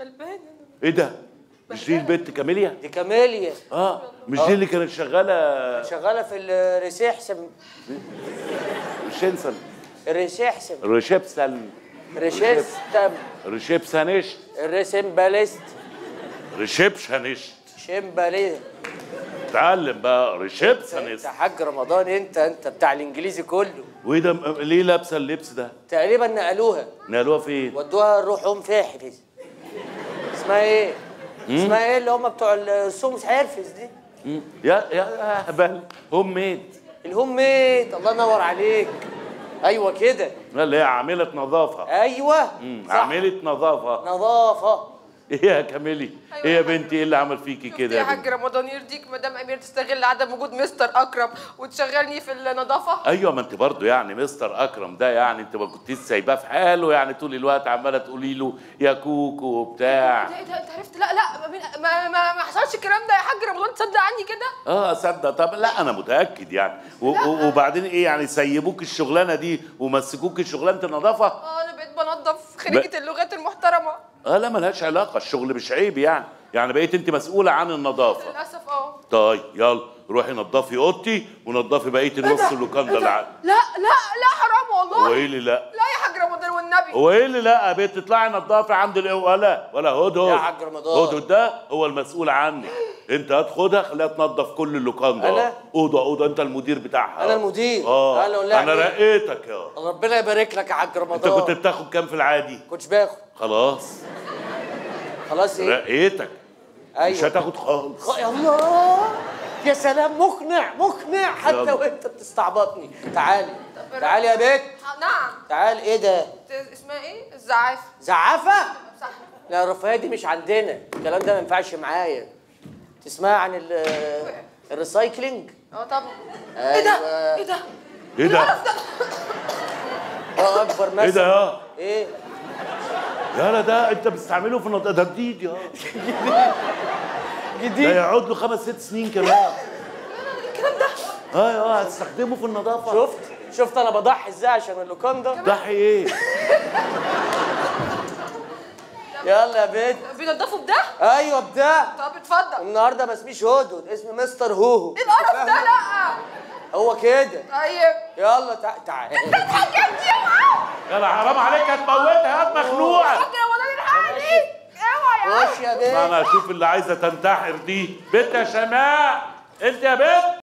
غلبانه ايه ده مش دي البنت كاميليا دي كاميليا اه مش دي اللي كانت شغاله شغاله في الريسيحسن شنسن الريسيحسن ريشبسن ريشيستم ريشبسنشت الريسمباليست ريشبشنشت شمباليه اتعلم بقى انت ريشبسنست حاج رمضان انت انت بتاع الانجليزي كله وايه ده م- ليه لابسه اللبس ده تقريبا نقلوها نقلوها فين ودوها الروح ام فاحفز اسمها ايه؟ اسمها ايه اللي هم بتوع السومس حرفز دي؟ مم. يا يا هبل هوم ميد الهوم ميد الله ينور عليك ايوه كده اللي هي عامله نظافه ايوه مم. صح. عامله نظافه نظافه ايه يا كاميلي ايه يا بنتي ايه اللي عمل فيكي شفت كده يا يا حاج بنتي رمضان يرضيك مدام امير تستغل عدم وجود مستر اكرم وتشغلني في النظافه ايوه ما انت برضه يعني مستر اكرم ده يعني انت ما كنتيش سايباه في حاله يعني طول الوقت عماله تقولي له يا كوكو وبتاع ايه ده انت عرفت لا لا ما ما, ما, ما حصلش الكلام ده يا حاج رمضان تصدق عني كده اه صدق طب لا انا متاكد يعني و- و- وبعدين ايه يعني سيبوك الشغلانه دي ومسكوك شغلانه النظافه اه انا بقيت بنظف خريجه اللغات المحترمه اه لا ملهاش علاقه الشغل مش عيب يعني يعني بقيت انت مسؤوله عن النظافه للاسف اه طيب يلا روحي نظفي اوضتي ونظفي بقيه النص اللوكاندا اللي ع- لا لا لا حرام والله هو ايه اللي لا لا يا حاج رمضان والنبي هو ايه اللي لا يا بنت تطلعي نظافي عند ال- ولا ولا هدهد يا حاج رمضان. هدهد ده هو المسؤول عنك انت هتاخدها خليها تنظف كل اللوكاندا أنا؟ اوضه اوضه انت المدير بتاعها أنا المدير. اه أنا ولا انا يعني؟ رقيتك يا ربنا يبارك لك يا حاج انت رمضان كنت بتاخد كام في العادي كنتش باخد خلاص خلاص ايه؟ رقيتك مش ايوه هتاخد خالص خ- يا الله يا سلام مقنع مقنع حتى يلا. وانت بتستعبطني تعالي تعالي يا بنت ها، نعم تعالي ايه ده؟ ت- اسمها ايه الزعافه زعافه؟ صح لا الرفاهيه دي مش عندنا الكلام ده ما ينفعش معايا تسمع عن ال الريسايكلينج اه طبعا أيوة. ايه ده ايه ده ايه ده ده اكبر مثل ايه ده يا ايه يالا ده انت بتستعمله في النظافه ده جديد يا ده جديد يقعد له خمس ست سنين كمان الكلام ده اه اه هتستخدمه في النظافه شفت شفت انا بضحي ازاي عشان اللوكاندا ضحي ايه يلا يا بنت بينضفوا بده ايوه بده طب اتفضل النهارده ما اسميش هدهد اسمي مستر هوهو ايه القرف ده لا هو كده طيب يلا تع- تعالى الحاجات دي اوعى يلا حرام عليك هتموتها يا مخلوعه حاج رمضان الحقني اوعى يا خش يا بنت انا اشوف اللي عايزه تنتحر دي بنت يا شماء انت يا بنت